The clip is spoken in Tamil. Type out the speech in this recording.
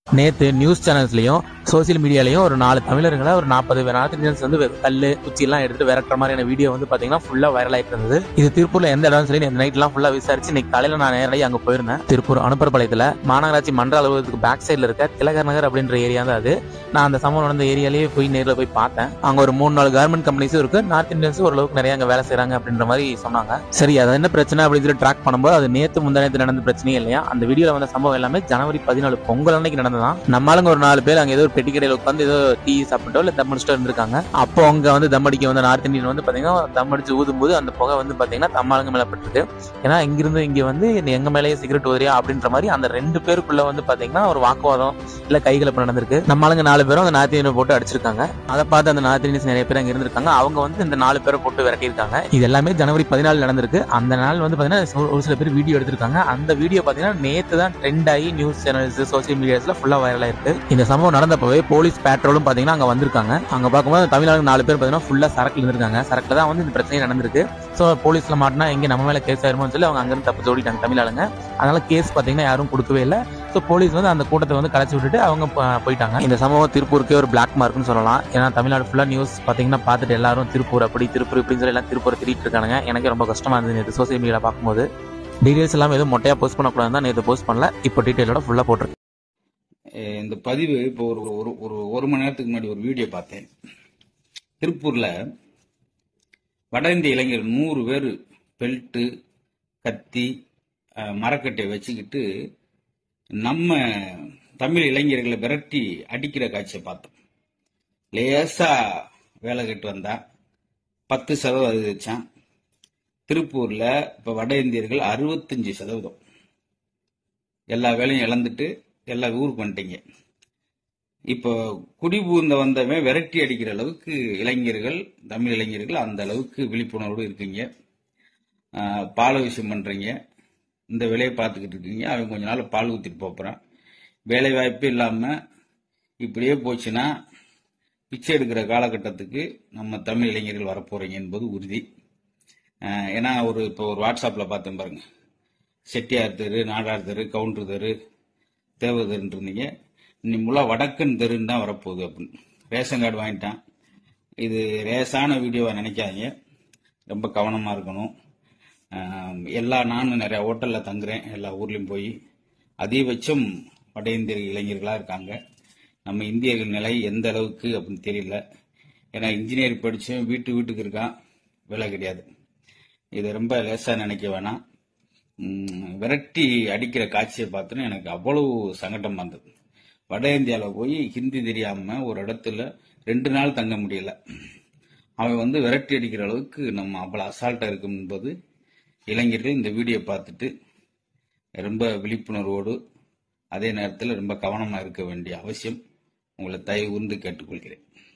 நேத்து நியூஸ் சேனல்ஸ்லயும் சோசியல் மீடியாலயும் ஒரு நாலு தமிழர்களை ஒரு நாற்பது நார்த் இந்தியன்ஸ் வந்து வெ- கல்லு குச்சி எல்லாம் எடுத்துட்டு விரட்டுற மாதிரியான வீடியோ வந்து பாத்தீங்கன்னா ஃபுல்லா வைரல் ஆயிட்டு இருந்தது இது திருப்பூர்ல எந்த இடம் சொல்லி இந்த நைட் எல்லாம் ஃபுல்லா விசாரிச்சு இன்னைக்கு காலையில நான் நேரடியாக அங்க போயிருந்தேன் திருப்பூர் அனுப்பரபாளையத்துல மாநகராட்சி மன்ற அலுவலகத்துக்கு பேக் சைடுல இருக்க திலகர் நகர் அப்படின்ற ஏரியா தான் அது நான் அந்த சம்பவம் நடந்த ஏரியாலேயே போய் நேர்ல போய் பார்த்தேன் அங்க ஒரு மூணு நாலு கார்மெண்ட் கம்பெனிஸும் இருக்கு நார்த் இந்தியன்ஸும் ஓரளவுக்கு நிறைய அங்க வேலை செய்றாங்க அப்படின்ற மாதிரி சொன்னாங்க சரி அது என்ன பிரச்சனை அப்படின்னு சொல்லி ட்ராக் பண்ணும்போது அது நேத்து முந்தானத்து நடந்த பிரச்சனையே இல்லையா அந்த வீடியோல வந்த சம்பவம் எல்லாமே ஜனவரி பதினாலு பொங்கல் அன்னைக்கு நடந்ததான் நம்ம ஆளுங்க ஒரு நாலு பேர் அங்க ஏதோ ஒரு பெட்டி கடையில உட்காந்து ஏதோ டீ சாப்பிட்டோ இல்ல தம் அடிச்சுட்டோ இருந்திருக்காங்க அப்போ அங்க வந்து தம் அடிக்க வந்து நார்த் இந்தியன் வந்து பாத்தீங்கன்னா தம் அடிச்சு ஊதும் போது அந்த புகை வந்து பாத்தீங்கன்னா நம்ம ஆளுங்க மேல பட்டிருக்கு ஏன்னா இங்கிருந்து இங்க வந்து நீ எங்க மேலேயே சிகரெட் ஊதுறியா அப்படின்ற மாதிரி அந்த ரெண்டு பேருக்குள்ள வந்து பாத்தீங்கன்னா ஒரு வாக்குவாதம் இல்ல கைகலப்பு நடந்திருக்கு நம்ம ஆளுங்க நாலு பேரும் அந்த நார்த் இந்தியனை போட்டு அடிச்சிருக்காங்க அதை பார்த்து அந்த நார்த் இந்தியன்ஸ் நிறைய பேர் அங்க இருந்திருக்காங்க அவங்க வந்து இந்த நாலு பேரை போட்டு விரட்டியிருக்காங்க இது எல்லாமே ஜனவரி பதினாலு நடந்திருக்கு அந்த நாள் வந்து பாத்தீங்கன்னா ஒரு- ஒரு சில பேர் வீடியோ எடுத்திருக்காங்க அந்த வீடியோ பாத்தீங்கன்னா நேத்து தான் ட்ரெண்ட் ஆகி நியூஸ் சேனல்ஸ் சோசியல் மீடியாஸ்ல ஃபுல்லா வைரல் ஆயிருக்கு இந்த சம்பவம் நடந்தப்பவே போலீஸ் பேட்ரோலும் பாத்தீங்கன்னா அங்க வந்திருக்காங்க அங்க பார்க்கும்போது தமிழ்நாடு நாலு பேர் பாத்தீங்கன்னா ஃபுல்லா சரக்குல இருந்திருக்காங்க சரக்குல தான் வந்து இந்த பிரச்சனை நடந்திருக்கு சோ போலீஸ்ல மாட்டினா எங்க நம்ம மேல கேஸ் ஆயிருமோன்னு சொல்லி அவங்க அங்கிருந்து தப்பு ஓடிட்டாங்க தமிழாளுங்க அதனால கேஸ் பாத்தீங்கன்னா யாரும் கொடுக்கவே இல்லை ஸோ போலீஸ் வந்து அந்த கூட்டத்தை வந்து கலைச்சு விட்டுட்டு அவங்க ப- போயிட்டாங்க இந்த சம்பவம் திருப்பூருக்கே ஒரு பிளாக் மார்க்னு சொல்லலாம் ஏன்னா தமிழ்நாடு ஃபுல்லா நியூஸ் பாத்தீங்கன்னா பார்த்துட்டு எல்லாரும் திருப்பூர் அப்படி திருப்பூர் இப்படின்னு சொல்லி எல்லாம் திருப்பூர் திரிட்டு இருக்காங்க எனக்கு ரொம்ப கஷ்டமா இருந்தது நேற்று சோசியல் மீடியால பார்க்கும்போது டீடைல்ஸ் எல்லாம் எதுவும் மொட்டையா போஸ்ட் பண்ணக்கூடாது தான் நேற்று போஸ்ட் பண்ணல இப்போ டீடைலோட ஃபுல்லா போட்டிருக்கு அஹ் இந்த பதிவு இப்போ ஒரு ஒரு ஒரு ஒரு மணி நேரத்துக்கு முன்னாடி ஒரு வீடியோ பார்த்தேன் திருப்பூர்ல வட இந்திய இளைஞர் நூறு பேர் பெல்ட்டு கத்தி அஹ், மரக்கட்டையை வச்சுக்கிட்டு நம்ம தமிழ் இளைஞர்களை விரட்டி அடிக்கிற காட்சியை பார்த்தோம் லேசா வேலை கட்டு வந்தா பத்து சதவீதம் அதிகரிச்சான் திருப்பூர்ல இப்ப வட இந்தியர்கள் அறுபத்தஞ்சு சதவீதம் எல்லா வேலையும் இழந்துட்டு எல்லா ஊருக்கு வந்துட்டீங்க இப்போ குடிபூந்த வந்தவன் விரட்டி அடிக்கிற அளவுக்கு இளைஞர்கள் தமிழ் இளைஞர்கள் அந்த அளவுக்கு விழிப்புணர்வோடு இருக்கீங்க ஆஹ், பால விஷயம் பண்றீங்க இந்த வேலையை பார்த்துக்கிட்டு இருக்கீங்க அவன் கொஞ்ச நாள் பால் ஊத்திட்டு போறான் வேலை வாய்ப்பு இல்லாம இப்படியே போச்சுன்னா பிச்சை எடுக்கிற காலகட்டத்துக்கு நம்ம தமிழ் இளைஞர்கள் வரப்போறீங்க என்பது உறுதி ஆஹ், ஏன்னா ஒரு இப்போ ஒரு வாட்ஸ்அப்ல பார்த்தேன் பாருங்க செட்டியார் தெரு நாடார் தெரு கவுண்டர் தெரு தேவ தெருன்னு இருந்தீங்க நீ முல்லா வடக்கன் தெருன்னு தான் வரப்போகுது அப்படின்னு ரேஷன் கார்டு வாங்கிட்டான் இது ரேஸான வீடியோவா நினைக்காதீங்க ரொம்ப கவனமா இருக்கணும் ஆம், எல்லா நானும் நிறைய ஹோட்டல்ல தங்குறேன் எல்லா ஊர்லயும் போய் அதிகபட்சம் வட இந்திய இளைஞர்களா இருக்காங்க நம்ம இந்தியர்கள் நிலை எந்த அளவுக்கு அப்படின்னு தெரியல ஏன்னா இன்ஜினியர் படிச்சும் வீட்டு வீட்டுக்கு இருக்கான் வேலை கிடையாது இது ரொம்ப லேசா நினைக்க வேணாம் ம், விரட்டி அடிக்கிற காட்சியை பார்த்தோன்னு எனக்கு அவ்வளவு சங்கடமா இருந்தது வட இந்தியாவில் போய் ஹிந்தி தெரியாம ஒரு இடத்துல ரெண்டு நாள் தங்க முடியல அவன் வந்து விரட்டி அடிக்கிற அளவுக்கு நம்ம அவ்வளவு அசால்ட்டா இருக்கும் என்பது இளைஞர்கள் இந்த வீடியோ பார்த்துட்டு ரொம்ப விழிப்புணர்வோடு அதே நேரத்தில் ரொம்ப கவனமா இருக்க வேண்டிய அவசியம் உங்களை தயவு கூர்ந்து கேட்டுக்கொள்கிறேன்